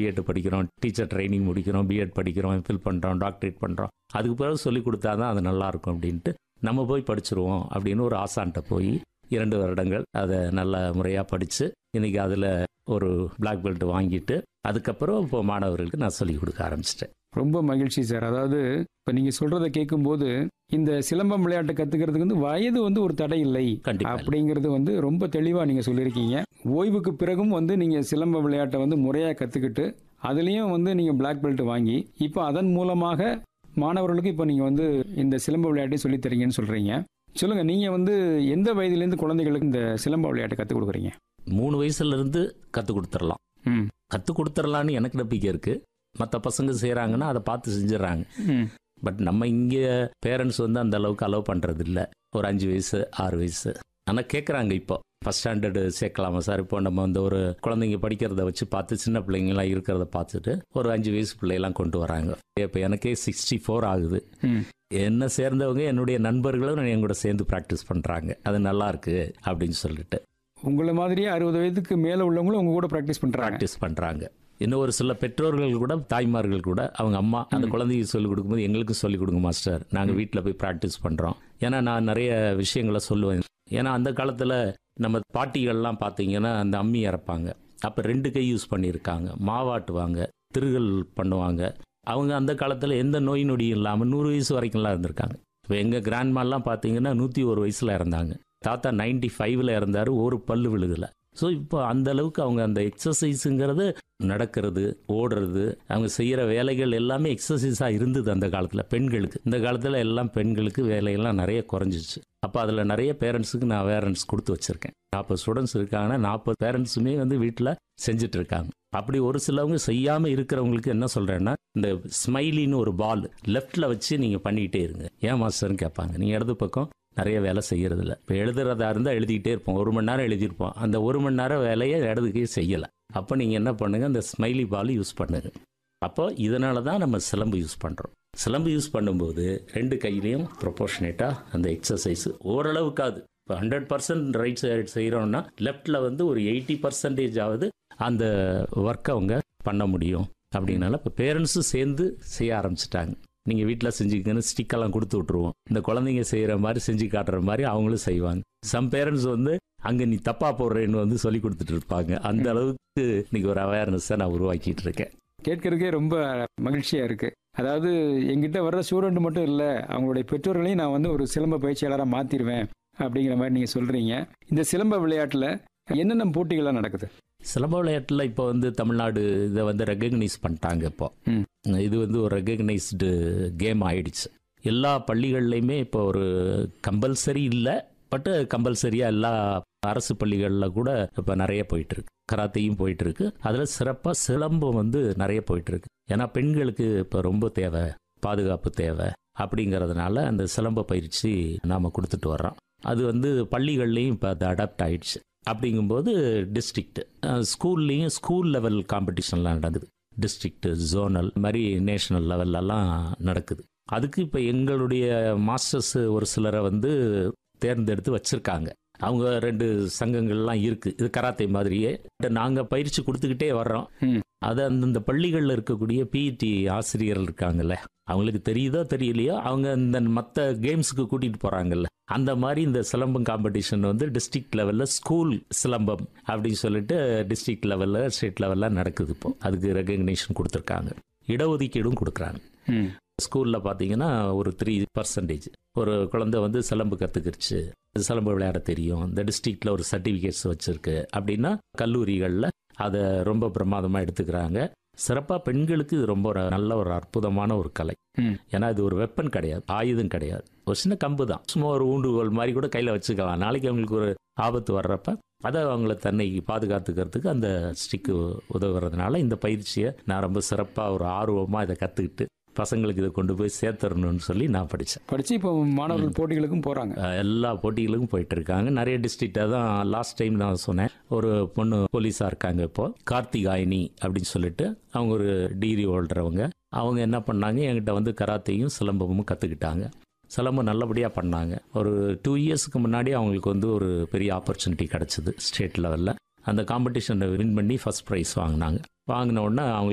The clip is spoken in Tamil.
பிஎட் படிக்கிறோம் டீச்சர் ட்ரைனிங் முடிக்கிறோம் பிஎட் படிக்கிறோம் எம்ஃபில் பண்ணுறோம் டாக்டரேட் பண்ணுறோம் அதுக்கு பிறகு சொல்லி கொடுத்தா தான் அது நல்லா இருக்கும் அப்படின்ட்டு நம்ம போய் படிச்சிருவோம் அப்படின்னு ஒரு ஆசான்ட்ட போய் இரண்டு வருடங்கள் அதை நல்ல முறையாக படித்து இன்னைக்கு அதில் ஒரு பிளாக் பெல்ட் வாங்கிட்டு அதுக்கப்புறம் இப்போ மாணவர்களுக்கு நான் சொல்லிக் கொடுக்க ஆரம்பிச்சிட்டேன் ரொம்ப மகிழ்ச்சி சார் அதாவது இப்போ நீங்கள் சொல்கிறத கேட்கும்போது இந்த சிலம்பம் விளையாட்டை கற்றுக்கிறதுக்கு வந்து வயது வந்து ஒரு தடை இல்லை கண்டிப்பாக அப்படிங்கிறது வந்து ரொம்ப தெளிவாக நீங்கள் சொல்லியிருக்கீங்க ஓய்வுக்கு பிறகும் வந்து நீங்கள் சிலம்ப விளையாட்டை வந்து முறையாக கற்றுக்கிட்டு அதுலேயும் வந்து நீங்கள் பிளாக் பெல்ட் வாங்கி இப்போ அதன் மூலமாக மாணவர்களுக்கு இப்போ நீங்கள் வந்து இந்த சிலம்ப விளையாட்டையும் சொல்லித் தரீங்கன்னு சொல்கிறீங்க சொல்லுங்கள் நீங்கள் வந்து எந்த வயதுலேருந்து குழந்தைகளுக்கு இந்த சிலம்ப விளையாட்டை கற்றுக் கொடுக்குறீங்க மூணு வயசுலேருந்து கற்றுக் கொடுத்துடலாம் ம் கற்றுக் கொடுத்துடலான்னு எனக்கு நம்பிக்கை இருக்குது மற்ற பசங்க செய்கிறாங்கன்னா அதை பார்த்து செஞ்சிடறாங்க ம் பட் நம்ம இங்கே பேரண்ட்ஸ் வந்து அந்த அளவுக்கு அலோவ் பண்ணுறது இல்ல ஒரு அஞ்சு வயசு ஆறு வயசு ஆனால் கேட்குறாங்க இப்போ ஃபஸ்ட் ஸ்டாண்டர்டு சேர்க்கலாமா சார் இப்போ நம்ம வந்து ஒரு குழந்தைங்க படிக்கிறத வச்சு பார்த்து சின்ன பிள்ளைங்களாம் இருக்கிறத பார்த்துட்டு ஒரு அஞ்சு வயசு பிள்ளையெல்லாம் கொண்டு வராங்க இப்போ எனக்கே சிக்ஸ்டி ஃபோர் ஆகுது ம் என்ன சேர்ந்தவங்க என்னுடைய நண்பர்களும் என் கூட சேர்ந்து ப்ராக்டிஸ் பண்ணுறாங்க அது நல்லா இருக்கு அப்படின்னு சொல்லிட்டு உங்களை மாதிரியே அறுபது வயதுக்கு மேலே உள்ளவங்களும் உங்க கூட ப்ராக்டிஸ் பண்ணுறாங்க ப்ராக்டிஸ் பண்ணுறாங்க இன்னும் ஒரு சில பெற்றோர்கள் கூட தாய்மார்கள் கூட அவங்க அம்மா அந்த குழந்தைக்கு சொல்லிக் கொடுக்கும்போது எங்களுக்கும் சொல்லிக் கொடுங்க மாஸ்டர் நாங்கள் வீட்டில் போய் ப்ராக்டிஸ் பண்ணுறோம் ஏன்னா நான் நிறைய விஷயங்களை சொல்லுவேன் ஏன்னா அந்த காலத்தில் நம்ம பாட்டிகள்லாம் பார்த்தீங்கன்னா அந்த அம்மி இறப்பாங்க அப்போ ரெண்டு கை யூஸ் பண்ணியிருக்காங்க மாவாட்டுவாங்க திருகல் பண்ணுவாங்க அவங்க அந்த காலத்தில் எந்த நோய் நொடியும் இல்லாமல் நூறு வயசு வரைக்கும்லாம் இருந்திருக்காங்க இப்போ எங்கள் கிராண்ட்மாலாம் பார்த்தீங்கன்னா நூற்றி ஒரு வயசில் இறந்தாங்க தாத்தா நைன்டி ஃபைவ்ல இறந்தாரு ஒரு பல்லு விழுகல ஸோ இப்போ அந்த அளவுக்கு அவங்க அந்த எக்ஸசைஸுங்கிறது நடக்கிறது ஓடுறது அவங்க செய்கிற வேலைகள் எல்லாமே எக்ஸசைஸாக இருந்தது அந்த காலத்தில் பெண்களுக்கு இந்த காலத்தில் எல்லாம் பெண்களுக்கு வேலையெல்லாம் நிறைய குறைஞ்சிச்சு அப்போ அதில் நிறைய பேரண்ட்ஸுக்கு நான் அவேர்னஸ் கொடுத்து வச்சுருக்கேன் நாற்பது ஸ்டூடெண்ட்ஸ் இருக்காங்கன்னா நாற்பது பேரண்ட்ஸுமே வந்து வீட்டில் செஞ்சுட்டு இருக்காங்க அப்படி ஒரு சிலவங்க செய்யாமல் இருக்கிறவங்களுக்கு என்ன சொல்கிறேன்னா இந்த ஸ்மைலின்னு ஒரு பால் லெஃப்டில் வச்சு நீங்கள் பண்ணிக்கிட்டே இருங்க ஏன் மாஸ்டர்னு கேட்பாங்க நீங்கள் இடது பக்கம் நிறைய வேலை செய்யறது இல்லை இப்போ எழுதுறதா இருந்தால் எழுதிக்கிட்டே இருப்போம் ஒரு மணி நேரம் எழுதியிருப்போம் அந்த ஒரு மணி நேரம் வேலையை இடதுக்கே செய்யலை அப்போ நீங்கள் என்ன பண்ணுங்கள் அந்த ஸ்மைலி பால் யூஸ் பண்ணுங்க அப்போ இதனால தான் நம்ம சிலம்பு யூஸ் பண்ணுறோம் சிலம்பு யூஸ் பண்ணும்போது ரெண்டு கையிலையும் ப்ரொபோர்ஷனேட்டாக அந்த எக்ஸசைஸ் ஓரளவுக்காவது இப்போ ஹண்ட்ரட் பர்சன்ட் ரைட் சைடு செய்கிறோம்னா லெஃப்டில் வந்து ஒரு எயிட்டி பர்சன்டேஜ் ஆகுது அந்த ஒர்க்கை அவங்க பண்ண முடியும் அப்படின்னால இப்போ பேரண்ட்ஸும் சேர்ந்து செய்ய ஆரம்பிச்சிட்டாங்க நீங்கள் வீட்டில் செஞ்சுக்கன்னு ஸ்டிக்கெல்லாம் கொடுத்து விட்ருவோம் இந்த குழந்தைங்க செய்கிற மாதிரி செஞ்சு காட்டுற மாதிரி அவங்களும் செய்வாங்க சம் பேரண்ட்ஸ் வந்து அங்கே நீ தப்பா போடுறேன்னு வந்து சொல்லி கொடுத்துட்டு இருப்பாங்க அந்த அளவுக்கு இன்னைக்கு ஒரு அவேர்னஸை நான் உருவாக்கிட்டு இருக்கேன் கேட்கறதுக்கே ரொம்ப மகிழ்ச்சியாக இருக்குது அதாவது எங்கிட்ட வர்ற ஸ்டூடெண்ட் மட்டும் இல்லை அவங்களுடைய பெற்றோர்களையும் நான் வந்து ஒரு சிலம்ப பயிற்சியாளராக மாற்றிடுவேன் அப்படிங்கிற மாதிரி நீங்கள் சொல்கிறீங்க இந்த சிலம்ப விளையாட்டில் என்னென்ன போட்டிகள்லாம் நடக்குது சிலம்ப விளையாட்டில் இப்போ வந்து தமிழ்நாடு இதை வந்து ரெகக்னைஸ் பண்ணிட்டாங்க இப்போ ம். இது வந்து ஒரு ரெகக்னைஸ்டு கேம் ஆயிடுச்சு எல்லா பள்ளிகள்லையுமே இப்போ ஒரு கம்பல்சரி இல்லை பட் கம்பல்சரியாக எல்லா அரசு பள்ளிகளில் கூட இப்போ நிறைய போயிட்டு இருக்கு கராத்தையும் போயிட்டு இருக்கு அதில் சிறப்பாக சிலம்பம் வந்து நிறைய போயிட்டு இருக்கு ஏன்னா பெண்களுக்கு இப்போ ரொம்ப தேவை பாதுகாப்பு தேவை அப்படிங்கிறதுனால அந்த சிலம்ப பயிற்சி நாம் கொடுத்துட்டு வர்றோம் அது வந்து பள்ளிகள்லையும் இப்போ அது அடாப்ட் ஆயிடுச்சு அப்படிங்கும்போது டிஸ்ட்ரிக்ட் ஸ்கூல்லையும் ஸ்கூல் லெவல் காம்படிஷன்லாம் நடக்குது டிஸ்ட்ரிக்ட் ஜோனல் மாதிரி நேஷனல் லெவல்லலாம் நடக்குது அதுக்கு இப்போ எங்களுடைய மாஸ்டர்ஸ் ஒரு சிலரை வந்து தேர்ந்தெடுத்து வச்சிருக்காங்க அவங்க ரெண்டு சங்கங்கள்லாம் இருக்கு இது கராத்தே மாதிரியே நாங்கள் பயிற்சி கொடுத்துக்கிட்டே வர்றோம் ம். அது அந்தந்த பள்ளிகளில் இருக்கக்கூடிய பிஇடி ஆசிரியர்கள் இருக்காங்கல்ல அவங்களுக்கு தெரியுதோ தெரியலையோ அவங்க இந்த மற்ற கேம்ஸுக்கு கூட்டிட்டு போறாங்கல்ல அந்த மாதிரி இந்த சிலம்பம் காம்படிஷன் வந்து டிஸ்ட்ரிக்ட் லெவலில் ஸ்கூல் சிலம்பம் அப்படின்னு சொல்லிட்டு டிஸ்ட்ரிக்ட் லெவலில் ஸ்டேட் லெவலில் நடக்குது இப்போ அதுக்கு ரெகக்னேஷன் கொடுத்துருக்காங்க இடஒதுக்கீடும் கொடுக்குறாங்க ம் ஸ்கூலில் பார்த்தீங்கன்னா ஒரு த்ரீ பர்சன்டேஜ் ஒரு குழந்தை வந்து சிலம்பு கற்றுக்கிருச்சு சிலம்பு விளையாட தெரியும் இந்த டிஸ்ட்ரிக்டில் ஒரு சர்டிஃபிகேட்ஸ் வச்சுருக்கு அப்படின்னா கல்லூரிகளில் அதை ரொம்ப பிரமாதமாக எடுத்துக்கிறாங்க சிறப்பாக பெண்களுக்கு இது ரொம்ப ஒரு நல்ல ஒரு அற்புதமான ஒரு கலை ம். ஏன்னா இது ஒரு வெப்பன் கிடையாது ஆயுதம் கிடையாது ஒரு சின்ன கம்பு தான் சும்மா ஒரு ஊண்டுகோல் மாதிரி கூட கையில் வச்சுக்கலாம் நாளைக்கு அவங்களுக்கு ஒரு ஆபத்து வர்றப்ப அதை அவங்கள தன்னை பாதுகாத்துக்கிறதுக்கு அந்த ஸ்டிக்கு உதவுறதுனால இந்த பயிற்சியை நான் ரொம்ப சிறப்பாக ஒரு ஆர்வமாக இதை கற்றுக்கிட்டு பசங்களுக்கு இதை கொண்டு போய் சேர்த்துடணும்னு சொல்லி நான் படித்தேன் படித்து இப்போ மாணவர்கள் போட்டிகளுக்கும் போகிறாங்க எல்லா போட்டிகளுக்கும் போயிட்டு இருக்காங்க நிறைய டிஸ்ட்ரிக்டாக தான் லாஸ்ட் டைம் நான் சொன்னேன் ஒரு பொண்ணு போலீஸாக இருக்காங்க இப்போ கார்த்திகாயினி அப்படின்னு சொல்லிட்டு அவங்க ஒரு டிகிரி ஹோல்டரவங்க அவங்க என்ன பண்ணாங்க என்கிட்ட வந்து கராத்தையும் சிலம்பமும் கற்றுக்கிட்டாங்க சிலம்பம் நல்லபடியாக பண்ணாங்க ஒரு டூ இயர்ஸ்க்கு முன்னாடி அவங்களுக்கு வந்து ஒரு பெரிய ஆப்பர்ச்சுனிட்டி கிடச்சிது ஸ்டேட் லெவலில் அந்த காம்படிஷனை வின் பண்ணி ஃபர்ஸ்ட் ப்ரைஸ் வாங்கினாங்க வாங்கின உடனே அவங்க